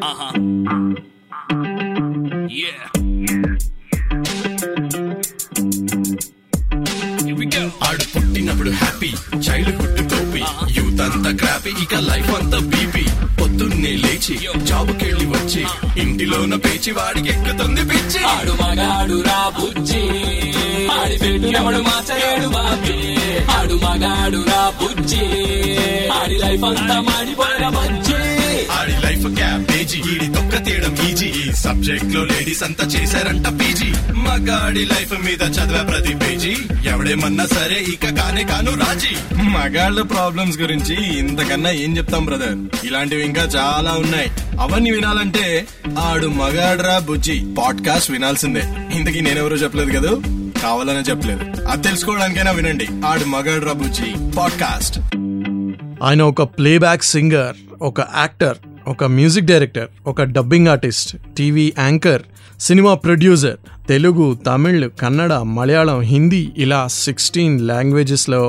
Uh-huh. Yeah. Here we go. ఆడు పుట్టినప్పుడు happy childhood టోపీ యూత్ అంతా క్రాపీ ఇక లైఫ్ అంతా బీపీ పొద్దున్నే లేచి జాబుకెళ్ళి వచ్చి ఇంటిలోన పేచి వాడికి ఎక్కుతుంది పిచ్చి ఆడు మగాడు రా బుజ్జి ఆడి పెట్టు ఎవడు మార్చలేడు బాబీ ఆడు మగాడు రా బుజ్జి ఆడి లైఫ్ అంతా మాడిపోయిన బజ్జి ఆడి లైఫ్ క్యాబేజీ ఈడి తొక్క తీయడం ఈజీ ఈ సబ్జెక్ట్ లో లేడీస్ అంతా చేశారంట పీజీ మగాడి లైఫ్ మీద చదివే ప్రతి పేజీ ఎవడేమన్నా సరే ఇక కానే కాను రాజీ మగాళ్ళ ప్రాబ్లమ్స్ గురించి ఇంతకన్నా ఏం చెప్తాం బ్రదర్ ఇలాంటివి ఇంకా చాలా ఉన్నాయి అవన్నీ వినాలంటే ఆడు మగాడ్రా బుజ్జి పాడ్కాస్ట్ వినాల్సిందే ఇంతకీ నేనెవరో చెప్పలేదు కదా కావాలనే చెప్పలేదు అది తెలుసుకోవడానికైనా వినండి ఆడు మగాడ్రా బుజ్జి పాడ్కాస్ట్ ఆయన ఒక ప్లేబ్యాక్ సింగర్ ఒక యాక్టర్ ఒక మ్యూజిక్ డైరెక్టర్ ఒక dubbing artist TV anchor cinema producer Telugu Tamil Kannada Malayalam Hindi ఇలా సిక్స్టీన్ లాంగ్వేజెస్లో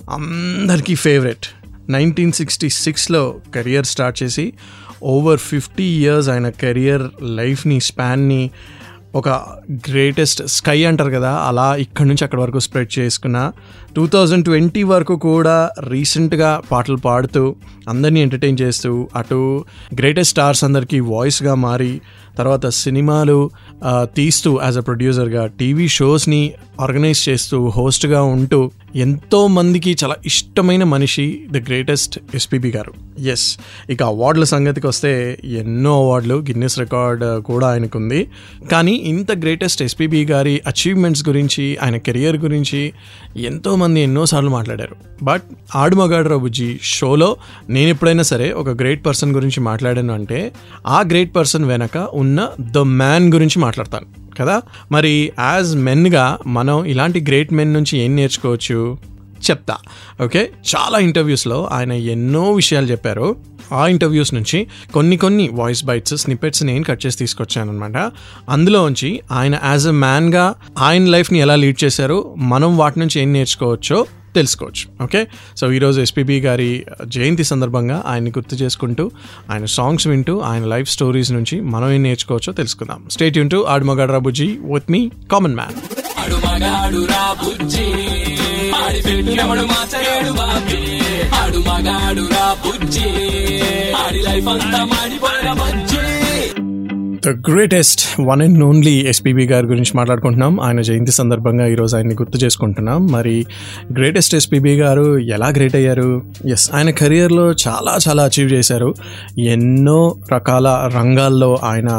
అందరికీ ఫేవరెట్ నైన్టీన్ సిక్స్టీ సిక్స్లో కెరియర్ స్టార్ట్ చేసి ఓవర్ ఫిఫ్టీ ఇయర్స్ ఆయన కెరియర్ లైఫ్ని స్పాన్ని ఒక గ్రేటెస్ట్ స్కై అంటారు కదా అలా ఇక్కడ నుంచి అక్కడ వరకు స్ప్రెడ్ చేసుకున్న టూ థౌజండ్ ట్వంటీ వరకు కూడా రీసెంట్గా పాటలు పాడుతూ అందరినీ ఎంటర్టైన్ చేస్తూ అటు గ్రేటెస్ట్ స్టార్స్ అందరికీ వాయిస్గా మారి తర్వాత సినిమాలు ఆ, తీస్తూ యాజ్ అ ప్రొడ్యూసర్గా టీవీ షోస్ని ఆర్గనైజ్ చేస్తూ హోస్ట్గా ఉంటూ ఎంతో మందికి చాలా ఇష్టమైన మనిషి the greatest SPB garu yes ఇక అవార్డుల సంగతికి వస్తే ఎన్నో అవార్డులు గిన్నెస్ రికార్డ్ కూడా ఆయనకుంది కానీ ఇంత గ్రేటెస్ట్ ఎస్పీబీ గారి అచీవ్మెంట్స్ గురించి ఆయన కెరియర్ గురించి ఎంతో మంది ఎన్నోసార్లు మాట్లాడారు బట్ ఆడుమగాడు బుజ్జి షోలో నేను ఎప్పుడైనా సరే ఒక గ్రేట్ పర్సన్ గురించి మాట్లాడాను అంటే ఆ గ్రేట్ పర్సన్ వెనక ఉన్న ద మ్యాన్ గురించి మాట్లాడతాను కదా మరి యాజ్ మెన్గా మనం ఇలాంటి గ్రేట్ మెన్ నుంచి ఏం నేర్చుకోవచ్చు చెప్తా ఓకే చాలా ఇంటర్వ్యూస్లో ఆయన ఎన్నో విషయాలు చెప్పారు ఆ ఇంటర్వ్యూస్ నుంచి కొన్ని కొన్ని వాయిస్ బైట్స్ స్నిపెట్స్ నేను కట్ చేసి తీసుకొచ్చాను అనమాట అందులోంచి ఆయన యాజ్ ఎ మ్యాన్గా ఆయన లైఫ్ని ఎలా లీడ్ చేశారు మనం వాటి నుంచి ఏం నేర్చుకోవచ్చో తెలుసుకోవచ్చు ఓకే సో ఈరోజు ఎస్పీబీ గారి జయంతి సందర్భంగా ఆయన్ని గుర్తు చేసుకుంటూ ఆయన సాంగ్స్ వింటూ ఆయన లైఫ్ స్టోరీస్ నుంచి మనం ఏం నేర్చుకోవచ్చో తెలుసుకుందాం స్టేట్ యూన్ టు ఆడుమగాడ్రా బుజ్జి విత్ మీ కామన్ మ్యాన్ ఆడు మగాడు రా బుజ్జి ఆడి పెట్టు ఎవడు మార్చలేడు బాబీ ఆడు మగాడు రా బుజ్జి ఆడి లైఫ్ అంతా మాడిపోయిన బజ్జి the greatest one and only SPB గారి గురించి మాట్లాడుకుంటున్నాం ఆయన జయంతి సందర్భంగా ఈరోజు ఆయన్ని గుర్తు చేసుకుంటున్నాం మరి గ్రేటెస్ట్ ఎస్పీబీ గారు ఎలా గ్రేట్ అయ్యారు ఎస్ ఆయన కెరియర్లో చాలా చాలా అచీవ్ చేశారు ఎన్నో రకాల రంగాల్లో ఆయన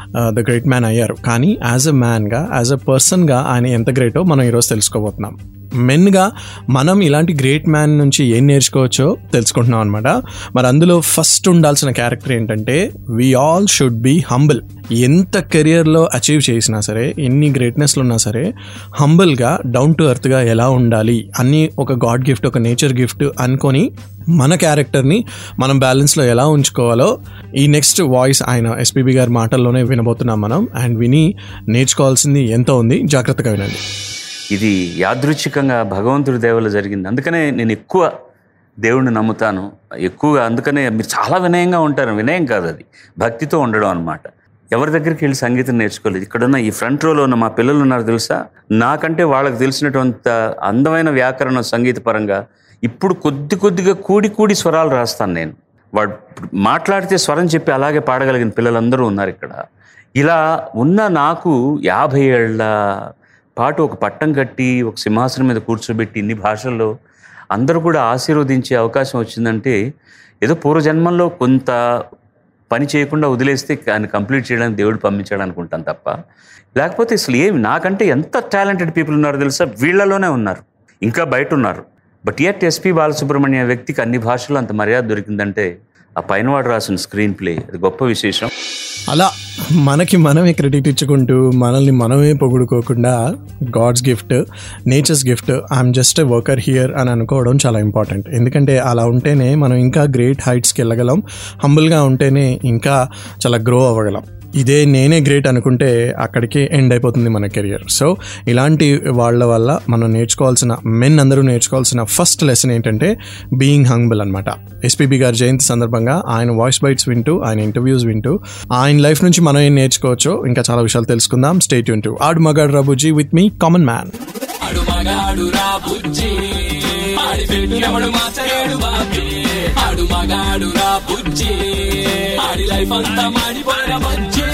ద గ్రేట్ మ్యాన్ అయ్యారు కానీ యాజ్ అ మ్యాన్గా యాజ్ అ పర్సన్గా ఆయన ఎంత గ్రేటో మనం ఈరోజు తెలుసుకోబోతున్నాం మెన్గా మనం ఇలాంటి గ్రేట్ మ్యాన్ నుంచి ఏం నేర్చుకోవచ్చో తెలుసుకుంటున్నాం అనమాట మరి అందులో ఫస్ట్ ఉండాల్సిన క్యారెక్టర్ ఏంటంటే we all should be humble ఎంత కెరియర్లో అచీవ్ చేసినా సరే ఎన్ని గ్రేట్నెస్లు ఉన్నా సరే హంబుల్గా డౌన్ టు ఎర్త్గా ఎలా ఉండాలి అన్ని ఒక గాడ్ గిఫ్ట్ ఒక నేచర్ గిఫ్ట్ అనుకొని మన క్యారెక్టర్ని మనం బ్యాలెన్స్లో ఎలా ఉంచుకోవాలో ఈ నెక్స్ట్ వాయిస్ ఆయన ఎస్పీబీ గారి మాటల్లోనే వినబోతున్నాం మనం అండ్ విని నేర్చుకోవాల్సింది ఎంతో ఉంది జాగ్రత్తగా వినండి ఇది యాదృచ్ఛికంగా భగవంతుడి దేవలో జరిగింది అందుకనే నేను ఎక్కువ దేవుణ్ణి నమ్ముతాను ఎక్కువగా అందుకనే మీరు చాలా వినయంగా ఉంటారు వినయం కాదు అది భక్తితో ఉండడం అనమాట ఎవరి దగ్గరికి వెళ్ళి సంగీతం నేర్చుకోలేదు ఇక్కడున్న ఈ ఫ్రంట్ రోలో ఉన్న మా పిల్లలు ఉన్నారు తెలుసా నాకంటే వాళ్ళకి తెలిసినటువంటి అందమైన వ్యాకరణం సంగీత పరంగా ఇప్పుడు కొద్ది కొద్దిగా కూడి కూడి స్వరాలు రాస్తాను నేను వాడు మాట్లాడితే స్వరం చెప్పి అలాగే పాడగలిగిన పిల్లలందరూ ఉన్నారు ఇక్కడ ఇలా ఉన్న నాకు యాభై ఏళ్ళ పాటు ఒక పట్టం కట్టి ఒక సింహాసనం మీద కూర్చోబెట్టి ఇన్ని భాషల్లో అందరూ కూడా ఆశీర్వదించే అవకాశం వచ్చిందంటే ఏదో పూర్వజన్మంలో కొంత పని చేయకుండా వదిలేస్తే దాన్ని కంప్లీట్ చేయడానికి దేవుడు పంపించాడు అనుకుంటాను తప్ప లేకపోతే అసలు ఏమి నాకంటే ఎంత టాలెంటెడ్ పీపుల్ ఉన్నారో తెలుసా వీళ్ళలోనే ఉన్నారు ఇంకా బయట ఉన్నారు బట్ ఎట్ ఎస్పి బాలసుబ్రహ్మణ్య వ్యక్తికి అన్ని భాషల్లో అంత మర్యాద దొరికిందంటే ఆ పైనవాడు రాసిన స్క్రీన్ ప్లే అది గొప్ప విశేషం అలా మనకి మనమే క్రెడిట్ ఇచ్చుకుంటూ మనల్ని మనమే పొగుడుకోకుండా god's gift nature's gift I'm just a worker here అని అనుకోవడం చాలా ఇంపార్టెంట్ ఎందుకంటే అలా ఉంటేనే మనం ఇంకా గ్రేట్ హైట్స్కి వెళ్ళగలం హంబుల్గా ఉంటేనే ఇంకా చాలా గ్రో అవ్వగలం ఇదే నేనే గ్రేట్ అనుకుంటే అక్కడికి ఎండ్ అయిపోతుంది మన కెరియర్ సో ఇలాంటి వాళ్ళ వల్ల మనం నేర్చుకోవాల్సిన మెన్ అందరూ నేర్చుకోవాల్సిన ఫస్ట్ లెసన్ ఏంటంటే బీయింగ్ హంబుల్ అనమాట ఎస్పీబీ గారి జయంతి సందర్భంగా ఆయన వాయిస్ బైట్స్ వింటూ ఆయన ఇంటర్వ్యూస్ వింటూ ఆయన లైఫ్ నుంచి మనం ఏం నేర్చుకోవచ్చో ఇంకా చాలా విషయాలు తెలుసుకుందాం స్టేట్ యూన్ టు ఆడు మగాడు రాబుజీ విత్ మీ కామన్ మ్యాన్ ఆడు మగాడు రా బుజ్జి ఆడి పెట్టినప్పుడు మాచలేడు బాబీ ఆడు మగాడు రా బుజ్జి ఆడి లైఫ్ అంతా మాడిపోయిన బుజ్జి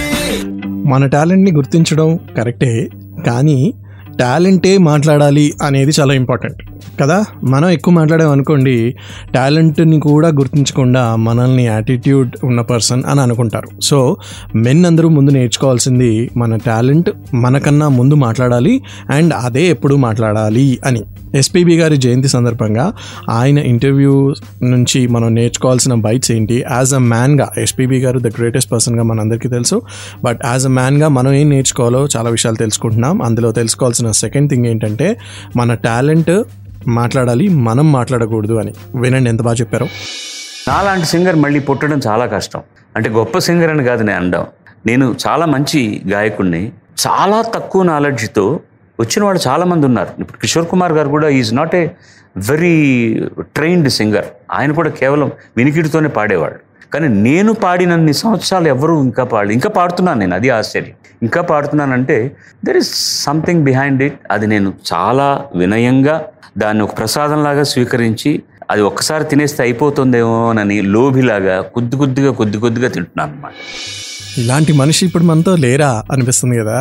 మన టాలెంట్ని గుర్తించడం కరెక్టే కానీ టాలెంటే మాట్లాడాలి అనేది చాలా ఇంపార్టెంట్ కదా మనం ఎక్కువ మాట్లాడాం అనుకోండి టాలెంట్ని కూడా గుర్తించకుండా మనల్ని యాటిట్యూడ్ ఉన్న పర్సన్ అని అనుకుంటారు సో మెన్ అందరూ ముందు నేర్చుకోవాల్సింది మన టాలెంట్ మనకన్నా ముందు మాట్లాడాలి అండ్ అదే ఎప్పుడు మాట్లాడాలి అని ఎస్పీబీ గారి జయంతి సందర్భంగా ఆయన ఇంటర్వ్యూ నుంచి మనం నేర్చుకోవాల్సిన బైట్స్ ఏంటి యాజ్ అ మ్యాన్గా ఎస్పీబీ గారు ద గ్రేటెస్ట్ పర్సన్గా మనందరికీ తెలుసు బట్ యాజ్ అ మ్యాన్గా మనం ఏం నేర్చుకోవాలో చాలా విషయాలు తెలుసుకుంటున్నాం అందులో తెలుసుకోవాల్సిన సెకండ్ థింగ్ ఏంటంటే మన టాలెంట్ మాట్లాడాలి మనం మాట్లాడకూడదు అని వినండి ఎంత బాగా చెప్పారో నాలాంటి సింగర్ మళ్ళీ పుట్టడం చాలా కష్టం అంటే గొప్ప సింగర్ అని కాదు నేను అనడం నేను చాలా మంచి గాయకుడిని చాలా తక్కువ నాలెడ్జ్తో వచ్చిన వాళ్ళు చాలామంది ఉన్నారు ఇప్పుడు కిషోర్ కుమార్ గారు కూడా is not a very trained singer ఆయన కూడా కేవలం వినికిడితోనే పాడేవాడు కానీ నేను పాడినన్ని సంవత్సరాలు ఎవరు ఇంకా పాడు ఇంకా పాడుతున్నాను నేను అది ఆశ్చర్యం ఇంకా పాడుతున్నానంటే there is something behind it అది నేను చాలా వినయంగా దాన్ని ఒక ప్రసాదంలాగా స్వీకరించి అది ఒక్కసారి తినేస్తే అయిపోతుందేమోనని లోభిలాగా కొద్ది కొద్దిగా కొద్ది కొద్దిగా తింటున్నాను అనమాట ఇలాంటి మనిషి ఇప్పుడు మనతో లేరా అనిపిస్తుంది కదా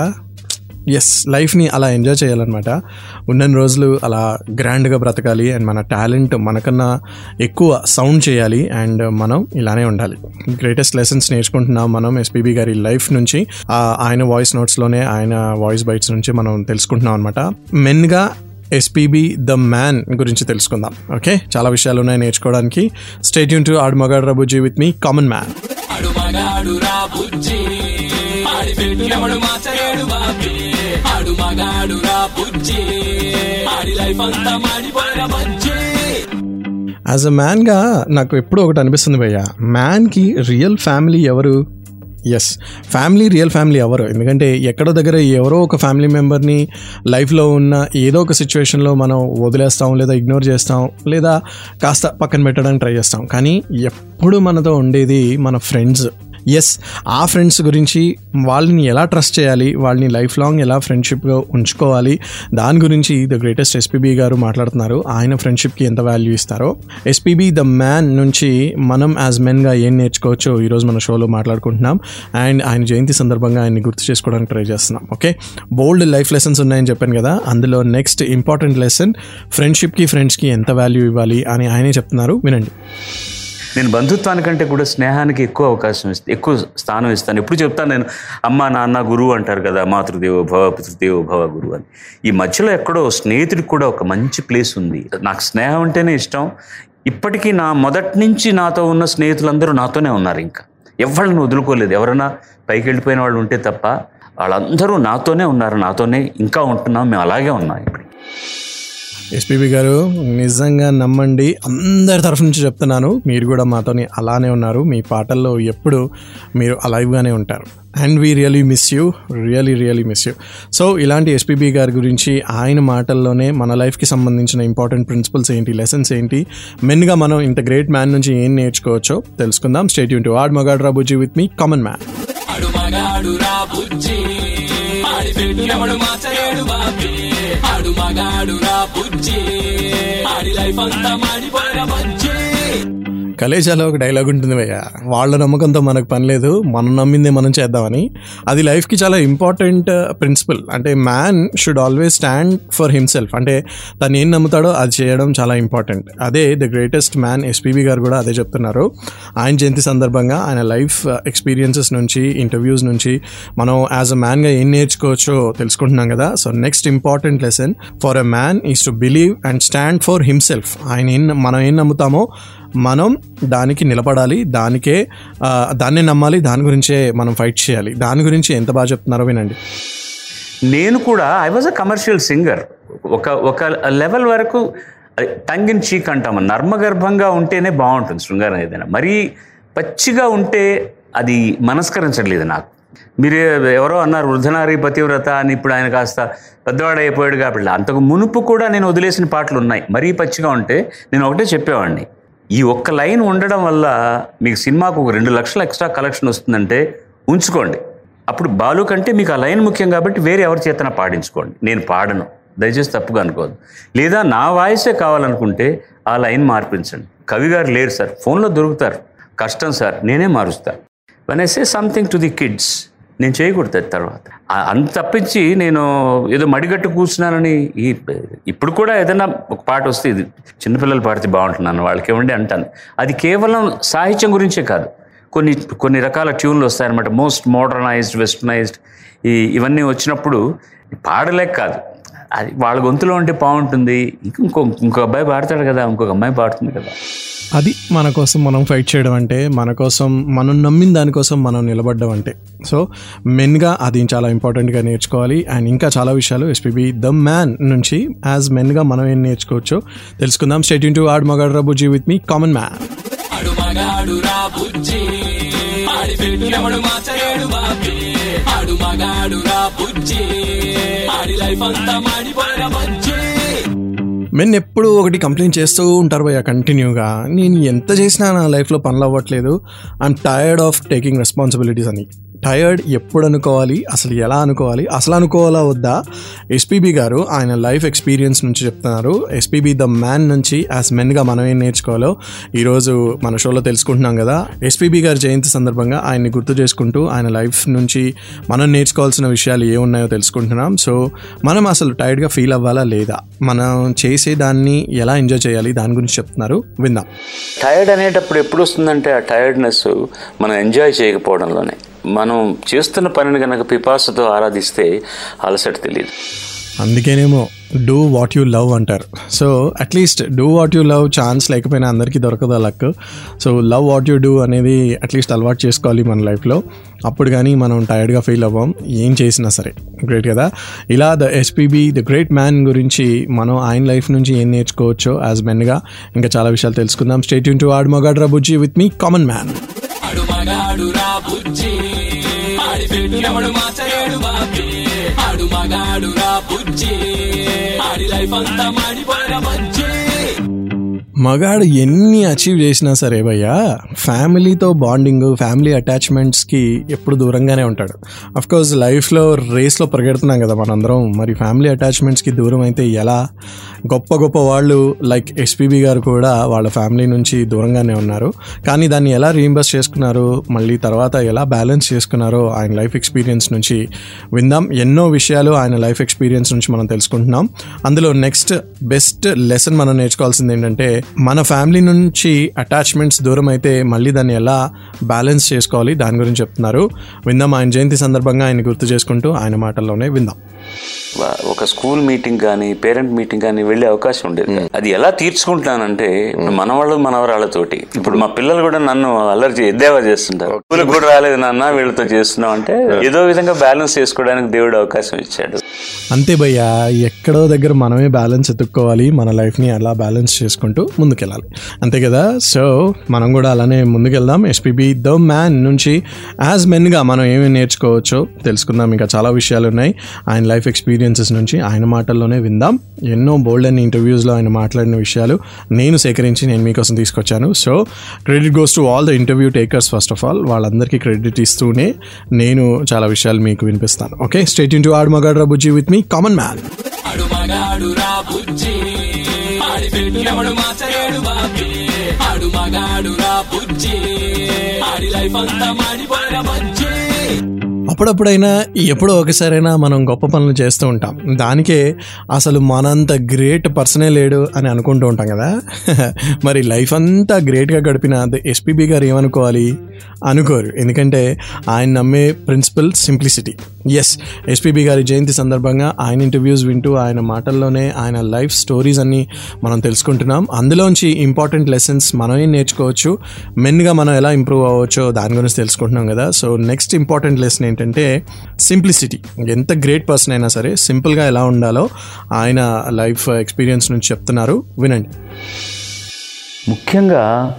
ఎస్ లైఫ్ని అలా ఎంజాయ్ చేయాలన్నమాట ఉన్న రోజులు అలా గ్రాండ్గా బ్రతకాలి అండ్ మన టాలెంట్ మనకన్నా ఎక్కువ సౌండ్ చేయాలి అండ్ మనం ఇలానే ఉండాలి గ్రేటెస్ట్ లెసన్స్ నేర్చుకుంటున్నాం మనం ఎస్పీబీ గారి లైఫ్ నుంచి ఆ, ఆయన వాయిస్ నోట్స్లోనే ఆయన వాయిస్ బైట్స్ నుంచి మనం తెలుసుకుంటున్నాం అనమాట మెన్గా ఎస్పీబీ ద మ్యాన్ గురించి తెలుసుకుందాం ఓకే చాలా విషయాలు ఉన్నాయి నేర్చుకోవడానికి స్టేట్ యూన్ టు ఆడు మగాడు రబుజీ విత్ మీ కామన్ మ్యాన్ ఆడు మగాడు రా బుజ్జి ఆడి పెట్టినప్పుడు మాచలేడు బాబీ ఆడు మగాడు రా బుజ్జి ఆడి లైఫ్ అంతా మాడిపోయిన బుజ్జి యాజ్ అ మ్యాన్గా నాకు ఎప్పుడూ ఒకటి అనిపిస్తుంది భయ్య మ్యాన్కి రియల్ ఫ్యామిలీ ఎవరు ఎస్ ఫ్యామిలీ రియల్ ఫ్యామిలీ ఎవరు ఎందుకంటే ఎక్కడో దగ్గర ఎవరో ఒక ఫ్యామిలీ మెంబర్ని లైఫ్లో ఉన్న ఏదో ఒక సిచ్యువేషన్లో మనం వదిలేస్తాం లేదా ఇగ్నోర్ చేస్తాం లేదా కాస్త పక్కన పెట్టడానికి ట్రై చేస్తాం కానీ ఎప్పుడు మనతో ఉండేది మన ఫ్రెండ్స్ ఎస్ ఆ ఫ్రెండ్స్ గురించి వాళ్ళని ఎలా ట్రస్ట్ చేయాలి వాళ్ళని లైఫ్ లాంగ్ ఎలా ఫ్రెండ్షిప్గా ఉంచుకోవాలి దాని గురించి ద గ్రేటెస్ట్ ఎస్పీబీ గారు మాట్లాడుతున్నారు ఆయన ఫ్రెండ్షిప్కి ఎంత వాల్యూ ఇస్తారో ఎస్పీబీ ద మ్యాన్ నుంచి మనం యాజ్ మెన్గా ఏం నేర్చుకోవచ్చో ఈరోజు మన షోలో మాట్లాడుకుంటున్నాం అండ్ ఆయన జయంతి సందర్భంగా ఆయన్ని గుర్తు చేసుకోవడానికి ట్రై చేస్తున్నాం ఓకే బోల్డ్ లైఫ్ లెసన్స్ ఉన్నాయని చెప్పాను కదా అందులో నెక్స్ట్ ఇంపార్టెంట్ లెసన్ ఫ్రెండ్షిప్కి ఫ్రెండ్స్కి ఎంత వాల్యూ ఇవ్వాలి అని ఆయనే చెప్తున్నారు వినండి నేను బంధుత్వానికంటే కూడా స్నేహానికి ఎక్కువ అవకాశం ఇస్తాను ఎక్కువ స్థానం ఇస్తాను ఎప్పుడు చెప్తాను నేను అమ్మ నాన్న గురువు అంటారు కదా మాతృదేవో భవ పితృదేవో భవ గురువు అని ఈ మధ్యలో ఎక్కడో స్నేహితుడికి కూడా ఒక మంచి ప్లేస్ ఉంది నాకు స్నేహం అంటేనే ఇష్టం ఇప్పటికీ నా మొదటి నుంచి నాతో ఉన్న స్నేహితులందరూ నాతోనే ఉన్నారు ఇంకా ఎవరిని వదులుకోలేదు ఎవరైనా పైకి వెళ్ళిపోయిన వాళ్ళు ఉంటే తప్ప వాళ్ళందరూ నాతోనే ఉన్నారు నాతోనే ఇంకా ఉంటున్నాం మేము అలాగే ఉన్నాం ఇప్పుడు ఎస్పీబీ గారు నిజంగా నమ్మండి అందరి తరఫు నుంచి చెప్తున్నాను మీరు కూడా మాతోని అలానే ఉన్నారు మీ పాటల్లో ఎప్పుడు మీరు అలైవ్గానే ఉంటారు and we really miss you really really miss you so ఇలాంటి ఎస్పీబీ గారి గురించి ఆయన మాటల్లోనే మన లైఫ్కి సంబంధించిన ఇంపార్టెంట్ ప్రిన్సిపల్స్ ఏంటి లెసన్స్ ఏంటి మెన్గా మనం ఇంత గ్రేట్ మ్యాన్ నుంచి ఏం నేర్చుకోవచ్చో తెలుసుకుందాం స్టేట్ యూన్ టు ఆడ్ మగాడ్ రాబుజీ విత్ మీ కామన్ మ్యాన్ ఆడు మగాడు రా బుజ్జి ఆడి పెట్టినప్పుడు మాచలేడు బాబీ ఆడు మగాడు రా బుజ్జి ఆడి లైఫ్ అంతా మాడిపోయిన బుజ్జి కలేజాలో ఒక డైలాగ్ ఉంటుంది భయ్య వాళ్ళ నమ్మకంతో మనకు పని లేదు మనం నమ్మిందే మనం చేద్దామని అది లైఫ్కి చాలా ఇంపార్టెంట్ ప్రిన్సిపల్ అంటే man should always stand for himself అంటే తను ఏం నమ్ముతాడో అది చేయడం చాలా ఇంపార్టెంట్ అదే ద గ్రేటెస్ట్ మ్యాన్ ఎస్పీబీ గారు కూడా అదే చెప్తున్నారు ఆయన జయంతి సందర్భంగా ఆయన లైఫ్ ఎక్స్పీరియన్సెస్ నుంచి ఇంటర్వ్యూస్ నుంచి మనం యాజ్ అ మ్యాన్గా ఏం నేర్చుకోవచ్చో తెలుసుకుంటున్నాం కదా so next important lesson for a man is to believe and stand for himself ఆయన ఏం మనం ఏం నమ్ముతామో మనం దానికి నిలబడాలి దానికే ఆ, దాన్నే నమ్మాలి దాని గురించే మనం ఫైట్ చేయాలి దాని గురించి ఎంత బాగా చెప్తున్నారో వినండి నేను కూడా I was a commercial singer ఒక ఒక లెవెల్ వరకు టంగ్ ఇన్ చీక్ అంటాము నర్మగర్భంగా ఉంటేనే బాగుంటుంది శృంగారం ఏదైనా మరీ పచ్చిగా ఉంటే అది మనస్కరించట్లేదు నాకు మీరు ఎవరో అన్నారు వృద్ధనారి పతివ్రత అని ఇప్పుడు ఆయన కాస్త పెద్దవాడు అయిపోయాడు కాబట్టి అంతకు మునుపు కూడా నేను వదిలేసిన పాటలు ఉన్నాయి మరీ పచ్చిగా ఉంటే నేను ఒకటే చెప్పేవాడిని ఈ ఒక్క లైన్ ఉండడం వల్ల మీకు సినిమాకు ఒక రెండు లక్షల ఎక్స్ట్రా కలెక్షన్ వస్తుందంటే ఉంచుకోండి అప్పుడు బాలు కంటే మీకు ఆ లైన్ ముఖ్యం కాబట్టి వేరే ఎవరి చేతన పాడించుకోండి నేను పాడను దయచేసి తప్పుగా అనుకోదు లేదా నా వాయిసే కావాలనుకుంటే ఆ లైన్ మార్పించండి కవి గారు లేరు సార్ ఫోన్లో దొరుకుతారు కష్టం సార్ నేనే మారుస్తాను when I say something to the kids నేను చేయకూడదు అది తర్వాత ఆ- అంత తప్పించి నేను ఏదో మడిగట్టు కూర్చున్నానని ఈ ఇప్పుడు కూడా ఏదైనా ఒక పాట వస్తే ఇది చిన్నపిల్లలు పాడితే బాగుంటున్నాను వాళ్ళకి ఏమండి అంటాను అది కేవలం సాహిత్యం గురించే కాదు కొన్ని కొన్ని రకాల ట్యూన్లు వస్తాయన్నమాట మోస్ట్ మోడర్నైజ్డ్ వెస్టర్నైజ్డ్ ఈ ఇవన్నీ వచ్చినప్పుడు పాడలేక కాదు అది వాళ్ళ గొంతులో ఉంటే బాగుంటుంది ఇంక- ఇంకో ఇంకో అబ్బాయి పాడతాడు కదా ఇంకొక అమ్మాయి పాడుతుంది కదా అది మన కోసం మనం ఫైట్ చేయడం అంటే మన కోసం మనం నమ్మిన దానికోసం మనం నిలబడడం అంటే సో మెన్గా అది చాలా ఇంపార్టెంట్గా నేర్చుకోవాలి అండ్ ఇంకా చాలా విషయాలు ఎస్పీబీ ద మ్యాన్ నుంచి యాజ్ మెన్గా మనం ఏం నేర్చుకోవచ్చో తెలుసుకుందాం స్టేట్ ఇంటూ ఆడ్ మగాడ్ రబుజీ విత్ మీ కామన్ మ్యాన్ ఆడు మగాడు రా బుజ్జి ఆడి పెట్టినప్పుడు మార్చలేడు బాబీ ఆడు మగాడు రా బుజ్జి ఆడి లైఫ్ అంతా మాడిపోయిన బజ్జి మెన్ ఎప్పుడు ఒకటి కంప్లైంట్ చేస్తూ ఉంటారు భయ్య కంటిన్యూగా నేను ఎంత చేసినా నా లైఫ్లో పనులు అవ్వట్లేదు I'm tired of taking responsibilities అని టైర్డ్ ఎప్పుడు అనుకోవాలి అసలు ఎలా అనుకోవాలి అసలు అనుకోవాలా వద్దా ఎస్పీబీ గారు ఆయన లైఫ్ ఎక్స్పీరియన్స్ నుంచి చెప్తున్నారు ఎస్పీబీ ద మ్యాన్ నుంచి యాజ్ మెన్గా మనం ఏం నేర్చుకోవాలో ఈరోజు మన షోలో తెలుసుకుంటున్నాం కదా ఎస్పీబీ గారి జయంతి సందర్భంగా ఆయన్ని గుర్తు చేసుకుంటూ ఆయన లైఫ్ నుంచి మనం నేర్చుకోవాల్సిన విషయాలు ఏ ఉన్నాయో తెలుసుకుంటున్నాం సో మనం అసలు టైర్డ్గా ఫీల్ అవ్వాలా లేదా మనం చేసే దాన్ని ఎలా ఎంజాయ్ చేయాలి దాని గురించి చెప్తున్నారు విందాం టైర్డ్ అనేటప్పుడు ఎప్పుడు వస్తుందంటే ఆ టైర్డ్నెస్ మనం ఎంజాయ్ చేయకపోవడంలోనే మనం చేస్తున్న పనిని కనుక పిపాసతో ఆరాధిస్తే అలసట తెలియదు అందుకేనేమో డూ వాట్ యు లవ్ అంటారు so at least do what you love chance లేకపోయినా అందరికీ దొరకదు ఆ luck so love what you do అనేది అట్లీస్ట్ అలవాటు చేసుకోవాలి మన లైఫ్లో అప్పుడు కానీ మనం టైర్డ్గా ఫీల్ అవ్వం ఏం చేసినా సరే గ్రేట్ కదా ఇలా the SPB the great man గురించి మనం ఆయన లైఫ్ నుంచి ఏం నేర్చుకోవచ్చో యాజ్ మెన్గా ఇంకా చాలా విషయాలు తెలుసుకుందాం స్టేట్ యూన్ టు ఆడ్ మగాడ్రా బుజ్జి విత్ మీ కామన్ మ్యాన్ ఆడు మగాడు రా బుజ్జి ఆడి పెట్టినప్పుడు మార్చలేడు బాబీ ఆడు మగాడు రా బుజ్జి ఆడి లైఫ్ అంతా మాడిపోయిన బజ్జి మగాడు ఎన్ని అచీవ్ చేసినా సరే భయ్యా ఫ్యామిలీతో బాండింగ్ ఫ్యామిలీ అటాచ్మెంట్స్కి ఎప్పుడు దూరంగానే ఉంటాడు కోర్స్ లైఫ్లో రేస్లో పరిగెడుతున్నాం కదా మనందరం మరి ఫ్యామిలీ అటాచ్మెంట్స్కి దూరం అయితే ఎలా గొప్ప గొప్ప వాళ్ళు లైక్ ఎస్పీబీ గారు కూడా వాళ్ళ ఫ్యామిలీ నుంచి దూరంగానే ఉన్నారు కానీ దాన్ని ఎలా రీఇంబర్స్ చేసుకున్నారు మళ్ళీ తర్వాత ఎలా బ్యాలెన్స్ చేసుకున్నారో ఆయన లైఫ్ ఎక్స్పీరియన్స్ నుంచి విందాం ఎన్నో విషయాలు ఆయన లైఫ్ ఎక్స్పీరియన్స్ నుంచి మనం తెలుసుకుంటున్నాం అందులో నెక్స్ట్ బెస్ట్ లెసన్ మనం నేర్చుకోవాల్సింది ఏంటంటే మన ఫ్యామిలీ నుంచి అటాచ్మెంట్స్ దూరం అయితే మళ్ళీ దాన్ని ఎలా బ్యాలెన్స్ చేసుకోవాలి దాని గురించి చెప్తున్నారు విందాం ఆయన జయంతి సందర్భంగా ఆయన గుర్తు చేసుకుంటూ ఆయన మాటల్లోనే విందాం వా- ఒక స్కూల్ మీటింగ్ కానీ పేరెంట్ మీటింగ్ కానీ వెళ్ళే అవకాశం ఉండేది కాదు. అది ఎలా తీర్చుకుంటున్నానంటే ఇప్పుడు మనవాళ్ళు మనవరాళ్ళతోటి ఇప్పుడు మా పిల్లలు కూడా నన్ను అల్లరి చే- ఎద్దేవా చేస్తుంటారు స్కూల్ కూడా రాలేదు నాన్న వీళ్ళతో చేస్తున్నాం అంటే ఏదో విధంగా బ్యాలెన్స్ చేసుకోవడానికి దేవుడు అవకాశం ఇచ్చాడు అంతే భయ్యా ఎక్కడో దగ్గర మనమే బ్యాలెన్స్ ఎత్తుక్కోవాలి మన లైఫ్ని అలా బ్యాలెన్స్ చేసుకుంటూ ముందుకెళ్ళాలి అంతే కదా సో మనం కూడా అలానే ముందుకెళ్దాం ఎస్పీబీ ద మ్యాన్ నుంచి యాజ్ మెన్గా మనం ఏమేమి నేర్చుకోవచ్చో తెలుసుకుందాం ఇంకా చాలా విషయాలు ఉన్నాయి ఆయన లైఫ్ ఎక్స్పీరియన్సెస్ నుంచి ఆయన మాటల్లోనే విందాం ఎన్నో బోల్డ్ అండ్ ఇంటర్వ్యూస్లో ఆయన మాట్లాడిన విషయాలు నేను సేకరించి నేను మీకోసం తీసుకొచ్చాను so credit goes to all the interview takers first of all వాళ్ళందరికీ క్రెడిట్ ఇస్తూనే నేను చాలా విషయాలు మీకు వినిపిస్తాను ఓకే స్టేట్ ఇన్ టు ఆడ్ మగాడ్రా బుజ్జి విత్ మీ కామన్ మ్యాన్ ఆడు మగాడు రా బుజ్జి ఆడి పెట్టినప్పుడు మార్చలేడు బాబీ ఆడు మగాడు రా బుజ్జి ఆడి లైఫ్ అంతా మాడిపోయిన బజ్జి అప్పుడప్పుడైనా ఎప్పుడో ఒకసారైనా మనం గొప్ప పనులు చేస్తూ ఉంటాం దానికే అసలు మనంత గ్రేట్ పర్సనే లేడు అని అనుకుంటూ ఉంటాం కదా మరి లైఫ్ అంతా గ్రేట్గా గడిపిన ఎస్పీబీ గారు ఏమనుకోవాలి అనుకోరు ఎందుకంటే ఆయన నమ్మే ప్రిన్సిపల్ సింప్లిసిటీ ఎస్ ఎస్పీబీ గారి జయంతి సందర్భంగా ఆయన ఇంటర్వ్యూస్ వింటూ ఆయన మాటల్లోనే ఆయన లైఫ్ స్టోరీస్ అన్ని మనం తెలుసుకుంటున్నాం అందులోంచి ఇంపార్టెంట్ లెసన్స్ మనం ఏం నేర్చుకోవచ్చు మెన్గా మనం ఎలా ఇంప్రూవ్ అవ్వచ్చో దాని గురించి తెలుసుకుంటున్నాం కదా సో నెక్స్ట్ ఇంపార్టెంట్ లెసన్ ఏంటంటే సింప్లిసిటీ ఎంత గ్రేట్ పర్సన్ అయినా సరే సింపుల్గా ఎలా ఉండాలో ఆయన లైఫ్ ఎక్స్పీరియన్స్ నుంచి చెప్తున్నారు వినండి ముఖ్యంగా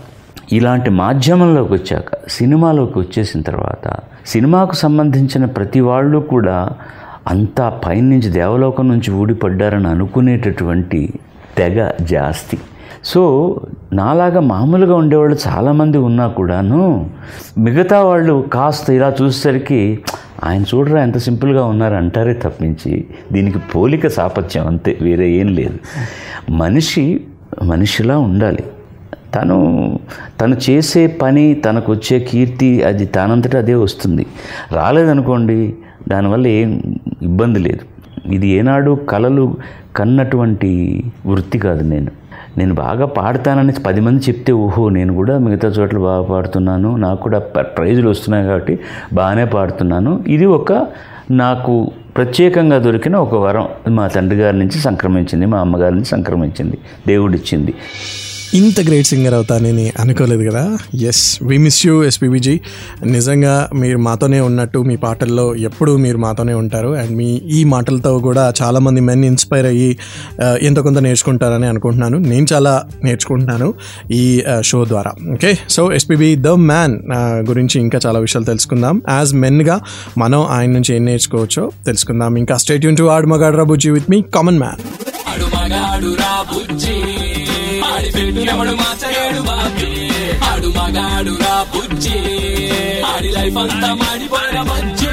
ఇలాంటి మాధ్యమంలోకి వచ్చాక సినిమాలోకి వచ్చేసిన తర్వాత సినిమాకు సంబంధించిన ప్రతి వాళ్ళు కూడా అంతా పైనుంచి దేవలోకం నుంచి ఊడిపడ్డారని అనుకునేటటువంటి తెగ జాస్తి సో నాలాగా మామూలుగా ఉండేవాళ్ళు చాలామంది ఉన్నా కూడాను మిగతా వాళ్ళు కాస్త ఇలా చూసేసరికి ఆయన చూడరా ఎంత సింపుల్గా ఉన్నారు అంటారే తప్పించి దీనికి పోలిక సాపత్యం అంతే వేరే ఏం లేదు మనిషి మనిషిలా ఉండాలి తను తను చేసే పని తనకు వచ్చే కీర్తి అది తానంతటా అదే వస్తుంది రాలేదనుకోండి దానివల్ల ఏం ఇబ్బంది లేదు ఇది ఏనాడు కలలు కన్నటువంటి వృత్తి కాదు నేను నేను బాగా పాడతానని పది మంది చెప్తే ఓహో నేను కూడా మిగతా చోట్ల బాగా పాడుతున్నాను నాకు కూడా ప- ప్రైజులు వస్తున్నాయి కాబట్టి బాగానే పాడుతున్నాను ఇది ఒక నాకు ప్రత్యేకంగా దొరికిన ఒక వరం మా తండ్రి గారి నుంచి సంక్రమించింది మా అమ్మగారి నుంచి సంక్రమించింది దేవుడిచ్చింది ఇంత గ్రేట్ సింగర్ అవుతానని అనుకోలేదు కదా ఎస్ వి మిస్ యూ ఎస్పీబీజీ నిజంగా మీరు మాతోనే ఉన్నట్టు మీ పాటల్లో ఎప్పుడూ మీరు మాతోనే ఉంటారు అండ్ మీ ఈ మాటలతో కూడా చాలామంది మెన్ ఇన్స్పైర్ అయ్యి ఆ, ఎంతో కొంత నేర్చుకుంటారని అనుకుంటున్నాను నేను చాలా నేర్చుకుంటున్నాను ఈ షో ద్వారా okay so SPB the man గురించి ఇంకా చాలా విషయాలు తెలుసుకుందాం యాజ్ మెన్గా మనం ఆయన నుంచి ఏం నేర్చుకోవచ్చో తెలుసుకుందాం ఇంకా స్టేట్ యూన్ టు ఆడ్ మగాడ్రా బుజ్జి విత్ మీ కామన్ మ్యాన్ ఆడు మగాడు రా బుజ్జి ఆడి పెట్టినప్పుడు మాచలేడు బాబీ ఆడు మగాడు రా బుజ్జి ఆడి లైఫ్ అంతా మాడిపోయిన బుజ్జి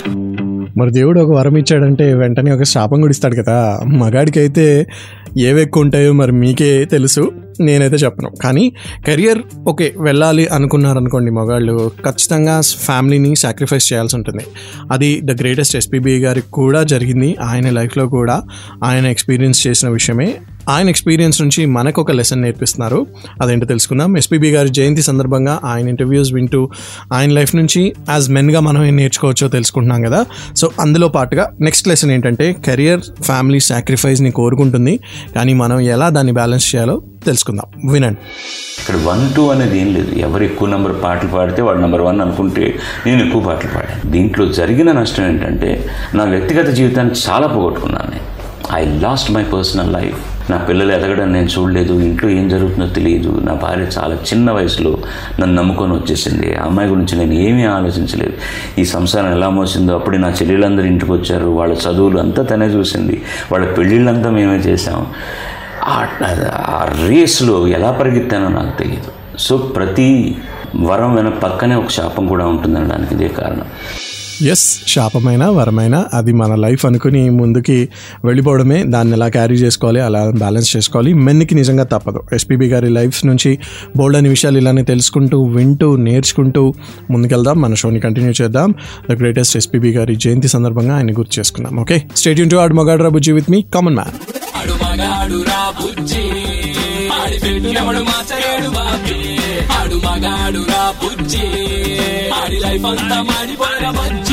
మరి దేవుడు ఒక వరం ఇచ్చాడంటే వెంటనే ఒక శాపం కూడా ఇస్తాడు కదా మగాడికి అయితే ఏవి ఎక్కువ ఉంటాయో మరి మీకే తెలుసు నేనైతే చెప్పను కానీ కెరియర్ ఓకే వెళ్ళాలి అనుకున్నారనుకోండి మగాళ్ళు ఖచ్చితంగా ఫ్యామిలీని సాక్రిఫైస్ చేయాల్సి ఉంటుంది అది ద గ్రేటెస్ట్ ఎస్పీబీ గారికి కూడా జరిగింది ఆయన లైఫ్లో కూడా ఆయన ఎక్స్పీరియన్స్ చేసిన విషయమే ఆయన ఎక్స్పీరియన్స్ నుంచి మనకు ఒక లెసన్ నేర్పిస్తున్నారు అదేంటో తెలుసుకుందాం ఎస్పీబీ గారి జయంతి సందర్భంగా ఆయన ఇంటర్వ్యూస్ వింటూ ఆయన లైఫ్ నుంచి యాజ్ మెన్గా మనం ఏం నేర్చుకోవచ్చో తెలుసుకుంటున్నాం కదా సో అందులో పాటుగా నెక్స్ట్ లెసన్ ఏంటంటే కెరియర్ ఫ్యామిలీ సాక్రిఫైస్ని కోరుకుంటుంది కానీ మనం ఎలా దాన్ని బ్యాలెన్స్ చేయాలో తెలుసుకుందాం వినండి ఇక్కడ వన్ టూ అనేది ఏం లేదు ఎవరు ఎక్కువ నెంబర్ పాటలు పాడితే వాడు నెంబర్ వన్ అనుకుంటే నేను ఎక్కువ పాటలు పాడాను దీంట్లో జరిగిన నష్టం ఏంటంటే నా వ్యక్తిగత జీవితాన్ని చాలా పోగొట్టుకున్నాను నేను I lost my personal life నా పిల్లలు ఎదగడం నేను చూడలేదు ఇంట్లో ఏం జరుగుతుందో తెలియదు నా భార్య చాలా చిన్న వయసులో నన్ను నమ్ముకొని వచ్చేసింది ఆ అమ్మాయి గురించి నేను ఏమీ ఆలోచించలేదు ఈ సంసారం ఎలా మోసిందో అప్పుడే నా చెల్లెళ్ళందరూ ఇంటికి వచ్చారు వాళ్ళ చదువులు అంతా తనే చూసింది వాళ్ళ పెళ్ళిళ్ళంతా మేమే చేసాం ఆ- ఆ రేస్లో ఎలా పరిగెత్తానో నాకు తెలియదు సో ప్రతి వరం వెనక పక్కనే ఒక శాపం కూడా ఉంటుందనడానికి ఇదే కారణం ఎస్ శాపమైన వరమైన అది మన లైఫ్ అనుకుని ముందుకి వెళ్ళిపోవడమే దాన్ని ఎలా క్యారీ చేసుకోవాలి అలా బ్యాలెన్స్ చేసుకోవాలి మెన్కి నిజంగా తప్పదు ఎస్పీబీ గారి లైఫ్ నుంచి బోల్డ్ అనే విషయాలు ఇలానే తెలుసుకుంటూ వింటూ నేర్చుకుంటూ ముందుకెళ్దాం మన షోని కంటిన్యూ చేద్దాం ద గ్రేటెస్ట్ ఎస్పీబీ గారి జయంతి సందర్భంగా ఆయన గుర్తు చేసుకుందాం ఓకే స్టేట్ యూన్ టు ఆడ్ మగాడ్రా బుజ్జి విత్ మీ కామన్ మ్యాన్ ఆడు మగాడు రా బుజ్జి ఆడి పెట్టినప్పుడు మాచలేడు బాబీ ఆడు మగాడు రా బుజ్జి ఆడి లైఫ్ అంతా మాడిపోయిన బుజ్జి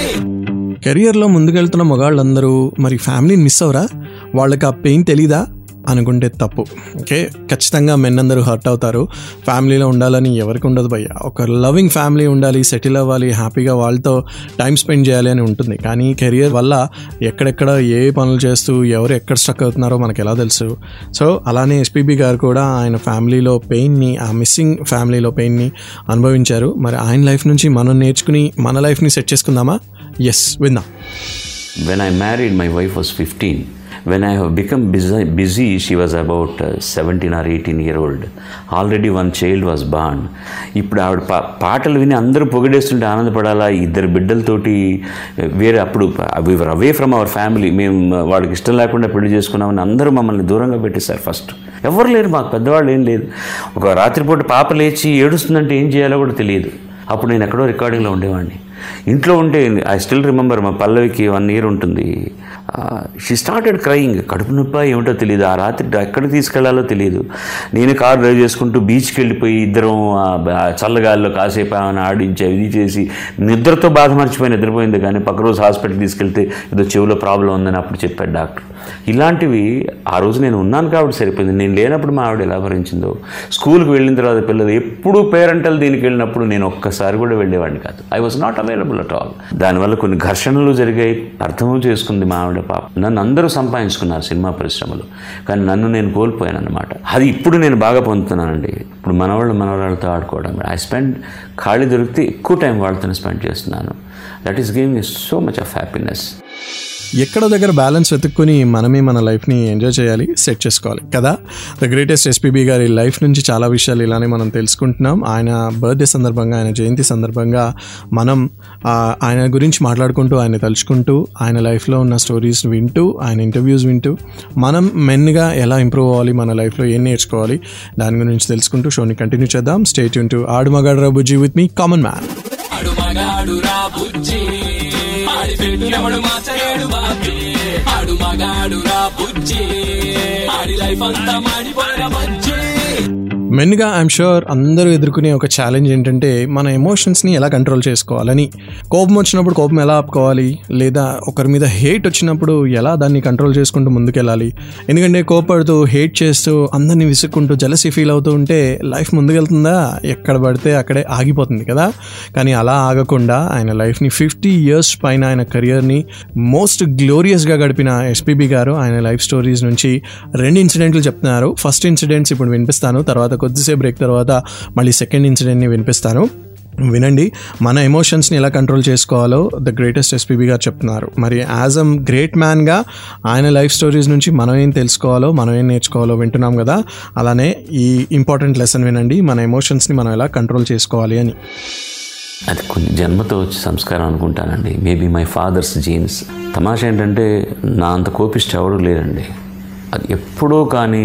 కెరియర్లో ముందుకెళ్తున్న మగాళ్ళందరూ మరి ఫ్యామిలీని మిస్ అవరా వాళ్ళకి ఆ పెయిన్ తెలీదా అనుకుంటే తప్పు ఓకే ఖచ్చితంగా మెన్ అందరూ హర్ట్ అవుతారు ఫ్యామిలీలో ఉండాలని ఎవరికి ఉండదు భయ్య ఒక లవింగ్ ఫ్యామిలీ ఉండాలి సెటిల్ అవ్వాలి హ్యాపీగా వాళ్ళతో టైం స్పెండ్ చేయాలి అని ఉంటుంది కానీ కెరియర్ వల్ల ఎక్కడెక్కడ ఏ పనులు చేస్తూ ఎవరు ఎక్కడ స్టక్ అవుతున్నారో మనకు ఎలా తెలుసు సో అలానే ఎస్పీబీ గారు కూడా ఆయన ఫ్యామిలీలో పెయిన్ని ఆ మిస్సింగ్ ఫ్యామిలీలో పెయిన్ని అనుభవించారు మరి ఆయన లైఫ్ నుంచి మనం నేర్చుకుని మన లైఫ్ని సెట్ చేసుకుందామా ఎస్ విందాం When I married, my wife was 15. When I have become busy, busy she was about uh, 17 or 18 year old. Already one child was born. ఇప్పుడు ఆవిడ పా పాటలు విని అందరూ పొగిడేస్తుంటే ఆనందపడాలా ఇద్దరు బిడ్డలతోటి వేరే అప్పుడు we were away from our family మేము వాళ్ళకి ఇష్టం లేకుండా పెళ్లి చేసుకున్నామని అందరూ మమ్మల్ని దూరంగా పెట్టేశారు ఫస్ట్ ఎవరు లేరు మాకు పెద్దవాళ్ళు ఏం లేదు ఒక రాత్రిపూట పాప లేచి ఏడుస్తుందంటే ఏం చేయాలో కూడా తెలియదు అప్పుడు నేను ఎక్కడో రికార్డింగ్లో ఉండేవాడిని ఇంట్లో ఉంటే ఐ స్టిల్ రిమెంబర్ మా పల్లవికి వన్ ఇయర్ ఉంటుంది షీ స్టార్టెడ్ క్రయింగ్ కడుపు నొప్పి ఏమిటో తెలియదు ఆ రాత్రి ఎక్కడికి తీసుకెళ్లాలో తెలియదు నేను కార్ డ్రైవ్ చేసుకుంటూ బీచ్కి వెళ్ళిపోయి ఇద్దరం ఆ బ- ఆ చల్లగాల్లో కాసేపు ఆమెను ఆడించి ఇది చేసి నిద్రతో బాధ మర్చిపోయి నిద్రపోయింది కానీ పక్క రోజు హాస్పిటల్కి తీసుకెళ్తే ఏదో చెవిలో ప్రాబ్లం ఉందని అప్పుడు చెప్పాడు డాక్టర్ ఇలాంటివి ఆ రోజు నేను ఉన్నాను కాబట్టి సరిపోయింది నేను లేనప్పుడు మా ఆవిడ ఎలా భరించిందో స్కూల్కి వెళ్ళిన తర్వాత పిల్లలు ఎప్పుడు పేరెంటల్ దీనికి వెళ్ళినప్పుడు నేను ఒక్కసారి కూడా వెళ్ళేవాడిని కాదు I was not available at all దానివల్ల కొన్ని ఘర్షణలు జరిగాయి అర్థము చేసుకుంది మా ఆవిడ పాప నన్ను అందరూ సంపాదించుకున్నారు సినిమా పరిశ్రమలో కానీ నన్ను నేను కోల్పోయాను అనమాట అది ఇప్పుడు నేను బాగా పొందుతున్నానండి ఇప్పుడు మనవాళ్ళు మనవరాళ్ళతో ఆడుకోవడం ఐ స్పెండ్ ఖాళీ దొరికితే ఎక్కువ టైం వాళ్ళతో స్పెండ్ చేస్తున్నాను that is giving so much of happiness ఎక్కడో దగ్గర బ్యాలెన్స్ వెతుక్కుని మనమే మన లైఫ్ని ఎంజాయ్ చేయాలి సెట్ చేసుకోవాలి కదా ద గ్రేటెస్ట్ ఎస్పీబీ గారి లైఫ్ నుంచి చాలా విషయాలు ఇలానే మనం తెలుసుకుంటున్నాం ఆయన బర్త్డే సందర్భంగా ఆయన జయంతి సందర్భంగా మనం ఆ, ఆయన గురించి మాట్లాడుకుంటూ ఆయన తలుచుకుంటూ ఆయన లైఫ్లో ఉన్న స్టోరీస్ వింటూ ఆయన ఇంటర్వ్యూస్ వింటూ మనం మెన్గా ఎలా ఇంప్రూవ్ అవ్వాలి మన లైఫ్లో ఏం నేర్చుకోవాలి దాని గురించి తెలుసుకుంటూ షోని కంటిన్యూ చేద్దాం స్టేట్ యూన్ టు ఆడు మగాడు రాబు జీ విత్ మీ కామన్ మ్యాన్ ఆడు మగాడు రా బుజ్జి ఆడి పెట్టినప్పుడు మాచలేడు బాబీ ఆడు మగాడు రా బుజ్జి ఆడి లైఫ్ అంతా మాడిపోయిన బజ్జి మెన్గా ఐఎమ్ షూర్ అందరూ ఎదుర్కొనే ఒక ఛాలెంజ్ ఏంటంటే మన ఎమోషన్స్ని ఎలా కంట్రోల్ చేసుకోవాలని కోపం వచ్చినప్పుడు కోపం ఎలా ఆపుకోవాలి లేదా ఒకరి మీద హేట్ వచ్చినప్పుడు ఎలా దాన్ని కంట్రోల్ చేసుకుంటూ ముందుకెళ్ళాలి ఎందుకంటే కోపడుతూ హేట్ చేస్తూ అందరినీ విసుక్కుంటూ జలసీ ఫీల్ అవుతూ ఉంటే లైఫ్ ముందుకెళ్తుందా ఎక్కడ పడితే అక్కడే ఆగిపోతుంది కదా కానీ అలా ఆగకుండా ఆయన లైఫ్ని ఫిఫ్టీ ఇయర్స్ పైన ఆయన కెరియర్ని మోస్ట్ గ్లోరియస్గా గడిపిన ఎస్పీబీ గారు ఆయన లైఫ్ స్టోరీస్ నుంచి రెండు ఇన్సిడెంట్లు చెప్తున్నారు ఫస్ట్ ఇన్సిడెంట్స్ ఇప్పుడు వినిపిస్తాను తర్వాత కొద్దిసేపు బ్రేక్ తర్వాత మళ్ళీ సెకండ్ ఇన్సిడెంట్ని వినిపిస్తాను వినండి మన ఎమోషన్స్ని ఎలా కంట్రోల్ చేసుకోవాలో ద గ్రేటెస్ట్ ఎస్పీబీ గారు చెప్తున్నారు మరి యాజ్ అమ్ గ్రేట్ మ్యాన్గా ఆయన లైఫ్ స్టోరీస్ నుంచి మనం ఏం తెలుసుకోవాలో మనం ఏం నేర్చుకోవాలో వింటున్నాం కదా అలానే ఈ ఇంపార్టెంట్ లెసన్ వినండి మన ఎమోషన్స్ని మనం ఎలా కంట్రోల్ చేసుకోవాలి అని అది కొన్ని జన్మతో వచ్చే సంస్కారం అనుకుంటానండి మేబీ మై ఫాదర్స్ జీన్స్ తమాషా ఏంటంటే నా అంత కోపిష్ట ఎవడు లేరండి అది ఎప్పుడో కానీ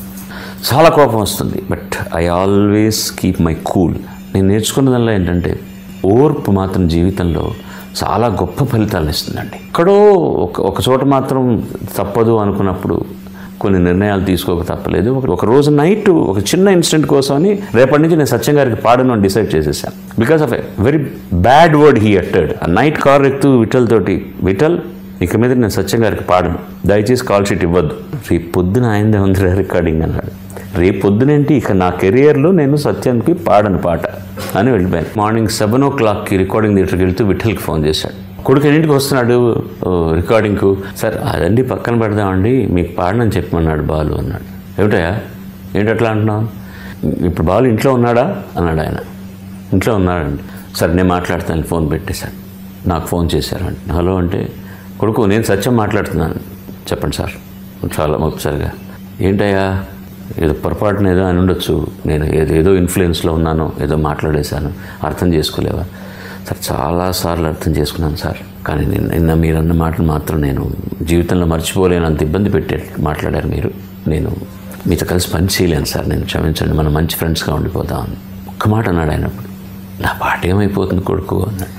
చాలా కోపం వస్తుంది but I always keep my cool నేను నేర్చుకున్నదల్లా ఏంటంటే ఓర్పు మాత్రం జీవితంలో చాలా గొప్ప ఫలితాలను ఇస్తుందండి ఎక్కడో ఒక ఒక చోట మాత్రం తప్పదు అనుకున్నప్పుడు కొన్ని నిర్ణయాలు తీసుకోక తప్పలేదు ఒక- ఒక రోజు నైట్ ఒక చిన్న ఇన్సిడెంట్ కోసమని రేపటి నుంచి నేను సత్యం గారికి పాడను అని డిసైడ్ చేసేసాను because of a very bad word he uttered ఆ నైట్ కార్ ఎక్కుతూ విఠల్ తోటి విఠల్ ఇక మీద నేను సత్యం గారికి పాడను దయచేసి కాల్ షీట్ ఇవ్వద్దు రేపు పొద్దున ఆయనదే ఉంది రికార్డింగ్ అన్నాడు రేపు పొద్దునేంటి ఇక నా కెరియర్లో నేను సత్యానికి పాడను పాట అని వెళ్ళిపోయాను మార్నింగ్ సెవెన్ ఓ క్లాక్కి రికార్డింగ్ థియేటర్కి వెళ్తూ విఠల్కి ఫోన్ చేశాడు కొడుకు ఎన్నింటికి వస్తున్నాడు ఓ, రికార్డింగ్కు సార్ అదండి పక్కన పెడదామండి మీకు పాడనని చెప్పమన్నాడు బాలు అన్నాడు ఏమిటయా ఏంటి అట్లా అంటున్నావు ఇప్పుడు బాలు ఇంట్లో ఉన్నాడా అన్నాడు ఆయన ఇంట్లో ఉన్నాడండి సరే నేను మాట్లాడతాను ఫోన్ పెట్టేశాను నాకు ఫోన్ చేశారండి హలో అంటే కొడుకు నేను సత్యం మాట్లాడుతున్నాను చెప్పండి సార్ చాలా ఒకసారిగా ఏంటయ్యా ఏదో పొరపాటున ఏదో అని ఉండొచ్చు నేను ఏదో ఏదో ఇన్ఫ్లుయెన్స్లో ఉన్నాను ఏదో మాట్లాడేశాను అర్థం చేసుకోలేవా సార్ చాలాసార్లు అర్థం చేసుకున్నాను సార్ కానీ నిన్న నిన్న మీరు అన్న మాటలు మాత్రం నేను జీవితంలో మర్చిపోలేనంత ఇబ్బంది పెట్టే మాట్లాడారు మీరు నేను మీతో కలిసి పని చేయలేను సార్ నేను క్షమించండి మనం మంచి ఫ్రెండ్స్గా ఉండిపోదామని ఒక్క మాట అన్నాడు ఆయన అప్పుడు నా పాట ఏమైపోతుంది కొడుకు అన్నాడు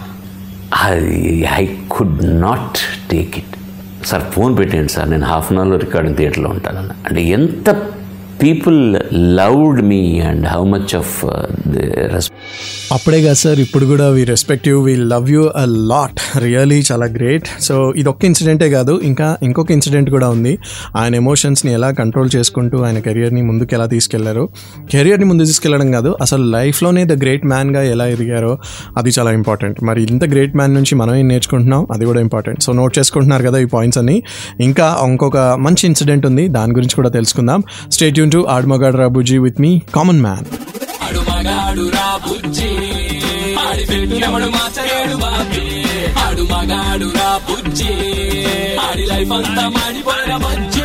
అది I could not take it sir phone పెట్టండి సార్ నేను హాఫ్ అన్ అవర్లో రికార్డింగ్ థియేటర్లో ఉంటానన్న అంటే ఎంత people loved me and how much of respect అప్పుడే కదా సార్ ఇప్పుడు కూడా we respect you we love you a lot really చాలా గ్రేట్ సో ఇది ఒక్క ఇన్సిడెంటే కాదు ఇంకా ఇంకొక ఇన్సిడెంట్ కూడా ఉంది ఆయన ఎమోషన్స్ని ఎలా కంట్రోల్ చేసుకుంటూ ఆయన కెరియర్ని ముందుకు ఎలా తీసుకెళ్లారు కెరియర్ని ముందు తీసుకెళ్లడం కాదు అసలు లైఫ్లోనే ద గ్రేట్ మ్యాన్గా ఎలా ఎదిగారో అది చాలా ఇంపార్టెంట్ మరి ఇంత గ్రేట్ మ్యాన్ నుంచి మనం ఏం నేర్చుకుంటున్నాం అది కూడా ఇంపార్టెంట్ సో నోట్ చేసుకుంటున్నారు కదా ఈ పాయింట్స్ అన్ని ఇంకా ఇంకొక మంచి ఇన్సిడెంట్ ఉంది దాని గురించి కూడా తెలుసుకుందాం స్టేట్ యూన్ టు ఆడ్మగాడ్ రాబుజీ విత్ మీ కామన్ మ్యాన్ ఆడు మగాడు రా బుజ్జి ఆడి పెట్టినప్పుడు మాచలేడు బాబీ ఆడు మగాడు రా బుజ్జి ఆడి లైఫ్ అంతా మాడిపోయిన బజ్జి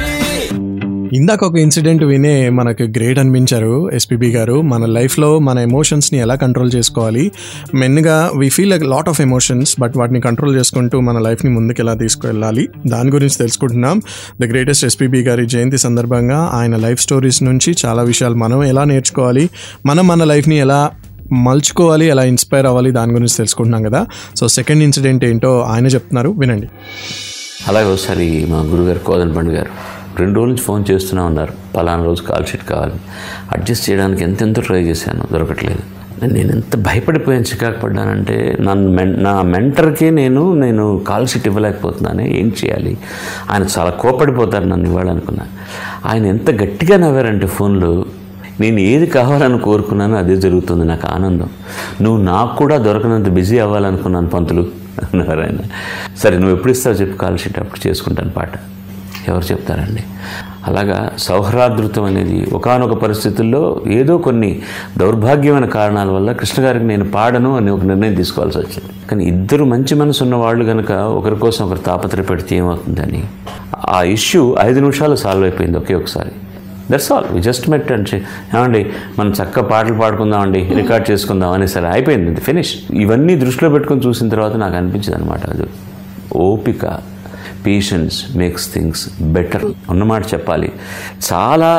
ఇందాక ఒక ఇన్సిడెంట్ వినే మనకు గ్రేట్ అనిపించారు ఎస్పీబీ గారు మన లైఫ్లో మన ఎమోషన్స్ని ఎలా కంట్రోల్ చేసుకోవాలి మెన్గా we feel lot of emotions but వాటిని కంట్రోల్ చేసుకుంటూ మన లైఫ్ని ముందుకు ఎలా తీసుకువెళ్ళాలి దాని గురించి తెలుసుకుంటున్నాం ద గ్రేటెస్ట్ ఎస్పీబీ గారి జయంతి సందర్భంగా ఆయన లైఫ్ స్టోరీస్ నుంచి చాలా విషయాలు మనం ఎలా నేర్చుకోవాలి మనం మన లైఫ్ని ఎలా మలుచుకోవాలి ఎలా ఇన్స్పైర్ అవ్వాలి దాని గురించి తెలుసుకుంటున్నాం కదా సో సెకండ్ ఇన్సిడెంట్ ఏంటో ఆయన చెప్తున్నారు వినండి అలాగే ఒకసారి మా గురుగారు కోదన్ పండు గారు రెండు రోజుల నుంచి ఫోన్ చేస్తూనే ఉన్నారు పలానా రోజు కాల్ షీట్ కావాలి అడ్జస్ట్ చేయడానికి ఎంతెంతో ట్రై చేశాను దొరకట్లేదు నేను ఎంత భయపడిపోయాను చికాకు పడ్డానంటే నన్ను మెన్ నా మెంటర్కే నేను నేను కాల్ షీట్ ఇవ్వలేకపోతున్నాను ఏం చేయాలి ఆయన చాలా కోపడిపోతారు నన్ను ఇవ్వాలనుకున్నా ఆయన ఎంత గట్టిగా నవ్వారంటే ఫోన్లో నేను ఏది కావాలని కోరుకున్నానో అదే జరుగుతుంది నాకు ఆనందం నువ్వు నాకు కూడా దొరకనంత బిజీ అవ్వాలనుకున్నాను పంతులు అన్నారు ఆయన సరే నువ్వు ఎప్పుడు ఇస్తావు చెప్పు కాల్ షీట్ అప్పుడు చేసుకుంటాను పాట ఎవరు చెప్తారండి అలాగా సౌహ్రాదృతం అనేది ఒకానొక పరిస్థితుల్లో ఏదో కొన్ని దౌర్భాగ్యమైన కారణాల వల్ల కృష్ణ గారికి నేను పాడను అని ఒక నిర్ణయం తీసుకోవాల్సి వచ్చింది కానీ ఇద్దరు మంచి మనసు ఉన్న వాళ్ళు కనుక ఒకరి కోసం ఒకరు తాపత్రయపెడితే ఏమవుతుందని ఆ ఇష్యూ ఐదు నిమిషాలు సాల్వ్ అయిపోయింది ఒకే ఒకసారి that's all we just met and ఏమండి మనం చక్క పాటలు పాడుకుందామండి రికార్డ్ చేసుకుందాం అని సరే అయిపోయింది ఫినిష్ ఇవన్నీ దృష్టిలో పెట్టుకొని చూసిన తర్వాత నాకు అనిపించింది అనమాట అది ఓపిక పేషెన్స్ మేక్స్ థింగ్స్ బెటర్ ఉన్నమాట చెప్పాలి చాలా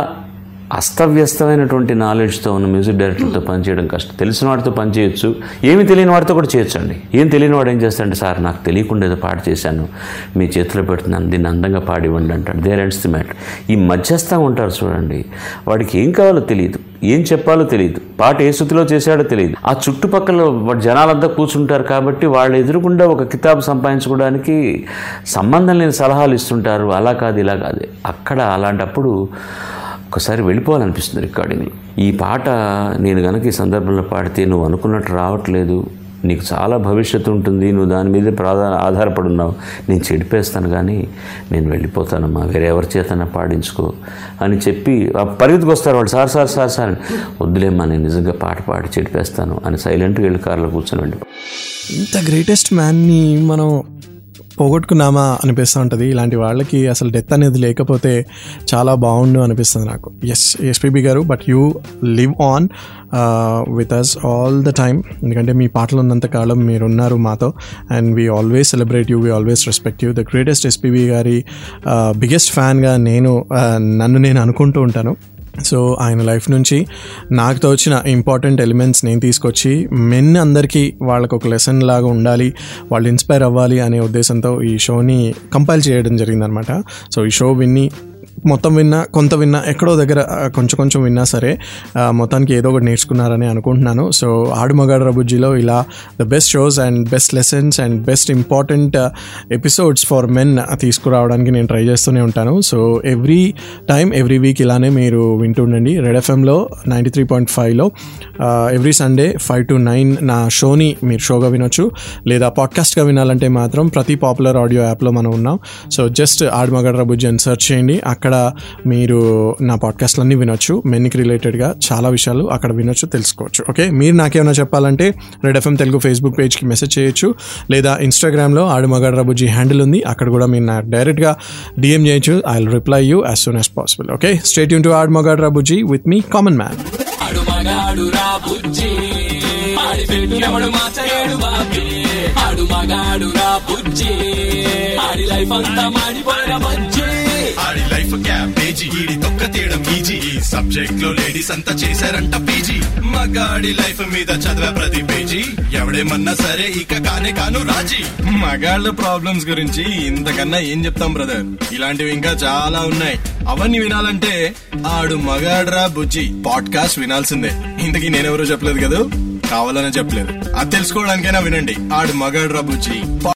అస్తవ్యస్తమైనటువంటి నాలెడ్జ్తో ఉన్న మ్యూజిక్ డైరెక్టర్తో పనిచేయడం కష్టం తెలిసిన వాడితో పనిచేయొచ్చు ఏమి తెలియని వాడితో కూడా చేయొచ్చండి ఏం తెలియని వాడు ఏం చేస్తాడంటే సార్ నాకు తెలియకుండా ఏదో పాట చేశాను మీ చేతిలో పెడుతున్నాను దీన్ని అందంగా పాడివ్వండి అంటాడు దేర్ ఎండ్స్ ది మ్యాటర్ ఈ మధ్యస్థంగా ఉంటారు చూడండి వాడికి ఏం కావాలో తెలియదు ఏం చెప్పాలో తెలియదు పాట ఏ శృతిలో చేశాడో తెలియదు ఆ చుట్టుపక్కల వాడు జనాలంతా కూర్చుంటారు కాబట్టి వాళ్ళు ఎదురుకుండా ఒక కితాబు సంపాదించుకోవడానికి సంబంధం లేని సలహాలు ఇస్తుంటారు అలా కాదు ఇలా కాదు అక్కడ అలాంటప్పుడు ఒకసారి వెళ్ళిపోవాలనిపిస్తుంది రికార్డింగ్లో ఈ పాట నేను గనక ఈ సందర్భంలో పాడితే నువ్వు అనుకున్నట్టు రావట్లేదు నీకు చాలా భవిష్యత్తు ఉంటుంది నువ్వు దాని మీద ప్రాధాన ఆధారపడి ఉన్నావు నేను చెడిపేస్తాను కానీ నేను వెళ్ళిపోతానమ్మా వేరే ఎవరి చేతనా పాడించుకో అని చెప్పి ఆ పరిగెత్తుకు వస్తారు వాళ్ళు సార్ సార్ సార్ సార్ అని వద్దులేమ్మా నేను నిజంగా పాట పాడి చెడిపేస్తాను అని సైలెంట్గా వెళ్ళి కారులో కూర్చొని వెళ్ళి ఇంత గ్రేటెస్ట్ మ్యాన్ని మనం పోగొట్టుకున్నామా అనిపిస్తూ ఉంటుంది ఇలాంటి వాళ్ళకి అసలు డెత్ అనేది లేకపోతే చాలా బాగుండు అనిపిస్తుంది నాకు ఎస్ ఎస్పీబీ గారు but you live on with us all the time ఎందుకంటే మీ పాటలు ఉన్నంత కాలం మీరు ఉన్నారు మాతో and we always celebrate you we always respect you the greatest SPB గారి బిగ్గెస్ట్ ఫ్యాన్గా నేను uh, నన్ను నేను అనుకుంటూ ఉంటాను సో ఆయన లైఫ్ నుంచి నాకు తోచిన ఇంపార్టెంట్ ఎలిమెంట్స్ నేను తీసుకొచ్చి మెన్ అందరికీ వాళ్ళకు ఒక లెసన్ లాగా ఉండాలి వాళ్ళు ఇన్స్పైర్ అవ్వాలి అనే ఉద్దేశంతో ఈ షోని కంపైల్ చేయడం జరిగిందనమాట సో ఈ షో విన్ని మొత్తం విన్నా కొంత విన్నా ఎక్కడో దగ్గర ఆ, కొంచెం కొంచెం విన్నా సరే ఆ, మొత్తానికి ఏదో ఒకటి నేర్చుకున్నారని అనుకుంటున్నాను సో ఆడు మగాడు రబుజ్జిలో ఇలా the best shows and best lessons and best important episodes for men తీసుకురావడానికి నేను ట్రై చేస్తూనే ఉంటాను so every time every week ఇలానే మీరు వింటుండండి రెడ్ ఎఫ్ఎంలో నైంటీ త్రీ పాయింట్ ఫైవ్లో every Sunday five to nine నా షోని మీరు షోగా వినొచ్చు లేదా పాడ్కాస్ట్గా వినాలంటే మాత్రం ప్రతి పాపులర్ ఆడియో యాప్లో మనం ఉన్నాం సో జస్ట్ ఆడమగడ రబుజ్జి అని సెర్చ్ చేయండి అక్కడ మీరు నా పాడ్కాస్ట్లన్నీ వినొచ్చు మెన్కి రిలేటెడ్గా చాలా విషయాలు అక్కడ వినొచ్చు తెలుసుకోవచ్చు ఓకే మీరు నాకేమైనా చెప్పాలంటే రెడ్ ఎఫ్ఎం తెలుగు ఫేస్బుక్ పేజ్కి మెసేజ్ చేయొచ్చు లేదా ఇన్స్టాగ్రామ్లో ఆడుమగడ రబుజీ హ్యాండిల్ ఉంది అక్కడ కూడా మీరు నాకు డైరెక్ట్గా డిఎం చేయొచ్చు I will reply you as soon as possible okay stay యూన్ టు ఆడుమగడ రబుజీ విత్ మీ కామన్ మ్యాన్ ఆడు మగాడు రా బుజ్జి ఆడి పెట్టినప్పుడు మాచలేడు బాబీ ఆడు మగాడు రా బుజ్జి ఆడి లైఫ్ అంతా మాడిపోయిన బుజ్జి ఆడి లైఫ్ క్యాబేజీ ఈడి తొక్క తీయడం ఈజీ ఈ సబ్జెక్ట్ లో లేడీస్ అంతా చేశారంట పీజీ మగాడి లైఫ్ మీద చదివే ప్రతి పేజీ ఎవడేమన్నా సరే ఇక కానే కాను రాజీ మగాళ్ళ ప్రాబ్లమ్స్ గురించి ఇంతకన్నా ఏం చెప్తాం బ్రదర్ ఇలాంటివి ఇంకా చాలా ఉన్నాయి అవన్నీ వినాలంటే ఆడు మగాడ్రా బుజ్జి పాడ్కాస్ట్ వినాల్సిందే ఇంతకీ నేనెవరో చెప్పలేదు కదా కావాలనే చెప్పలేదు అది తెలుసుకోవడానికైనా వినండి ఆడు మగాడ్రా బుజ్జి